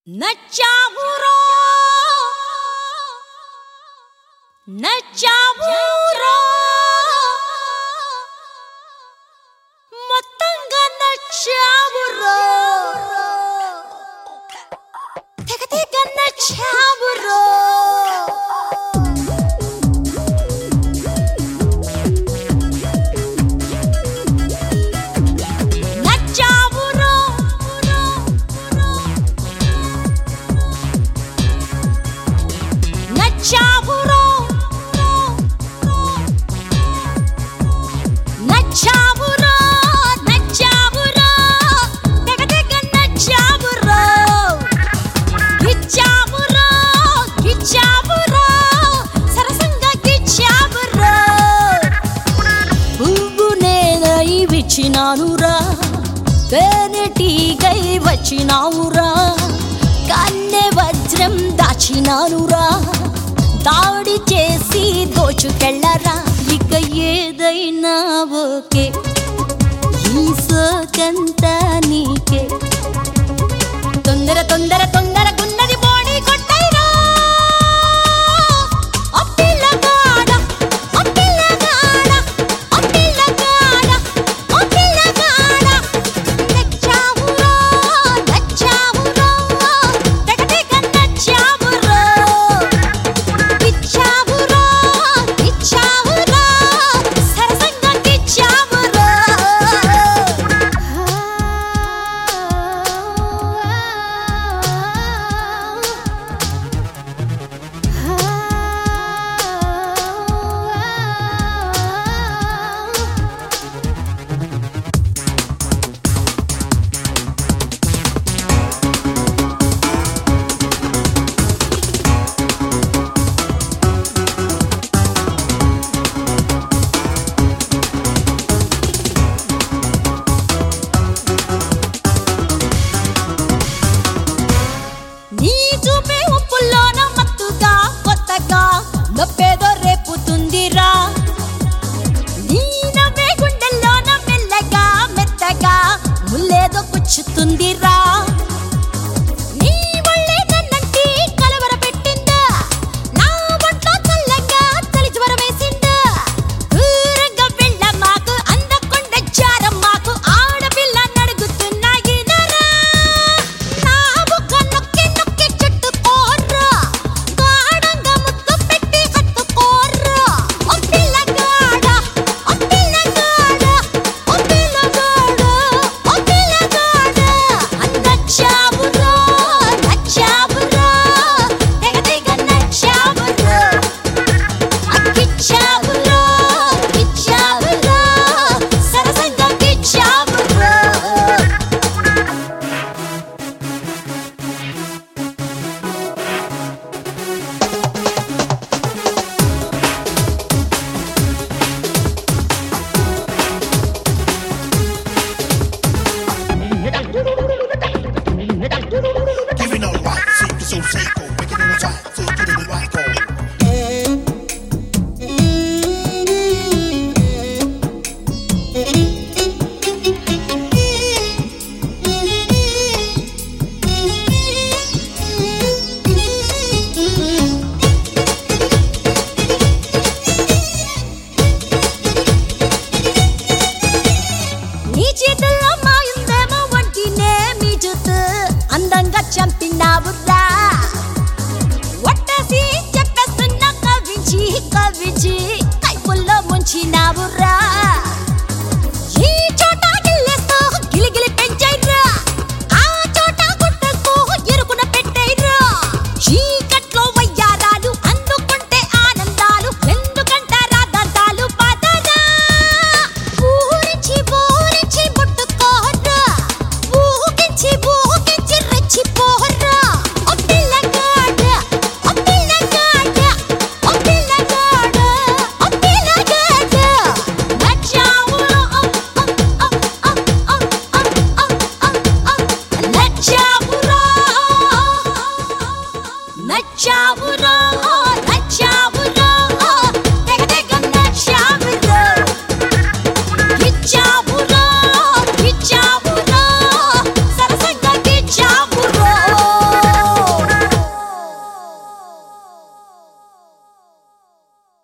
నచ్చావురో నచ్చావురో మొత్తంగా నచ్చావురో తెగ తెగ నచ్చావురో నచ్చావురో నచ్చావురో నచ్చావురో నచ్చావురో తెగ తెగ నచ్చావురో గిచ్చావురో గిచ్చావురో సరసంగా గిచ్చావురో పువ్వు నేనై విచ్చినానురా తేనెటీగై వచ్చినావురా కన్నె వజ్రం దాచినానురా దాడి చేసి దోచుకెళ్ళరా ఇక ఏదైనా ఓకే ఈ సోకంతా నీకే తొందర తొందర తొందర గున్నది బోడి కొట్టైరా ఓ పిల్లగాడ ఓ పిల్లగాడ ఓ పిల్లగాడ ఓ పిల్లగాడ నచ్చావురో నచ్చావురో తెగ తెగ నచ్చావురో గిచ్చావురో గిచ్చావురో సరసంగా గిచ్చావురో నీ చూపే ఉప్పుల్లోన మత్తుగా కొత్తగా నొప్పేదో రేపుతుందిరా నీ నవ్వే గుండెల్లోన మెల్లగా మెత్తగా ముల్లేదో పుచ్చుతుందిరా నీ ఒళ్ళే నన్నంటి కలవర పెట్టిందా నా ఒంట్లో చల్లగా చలి జ్వరం వేసిందా దూరంగా వెళ్ళ మాకు అందకొండ జారం మాకు ఆడపిల్ల నడుగుతున్నాయి నరా నా బుగ్గ నొక్కి నొక్కి చుట్టుకోర్రా గాఢంగా ముద్దు పెట్టి హత్తుకోర్రా ఓ పిల్లగాడ ఓ పిల్లగాడ ఓ పిల్లగాడ ఓ పిల్లగాడ నచ్చావురో నచ్చావురో తెగ తెగ నచ్చావురో అక్కిచ్చావురో కిచ్చావురో సరసంగా కిచ్చావురో Giving all right, sick, so psycho, making it right, so getting it right, go. నీ చేతుల్లో మాయుందేమో వంటినే మీ జుత్తు అందంగా చంపినావురా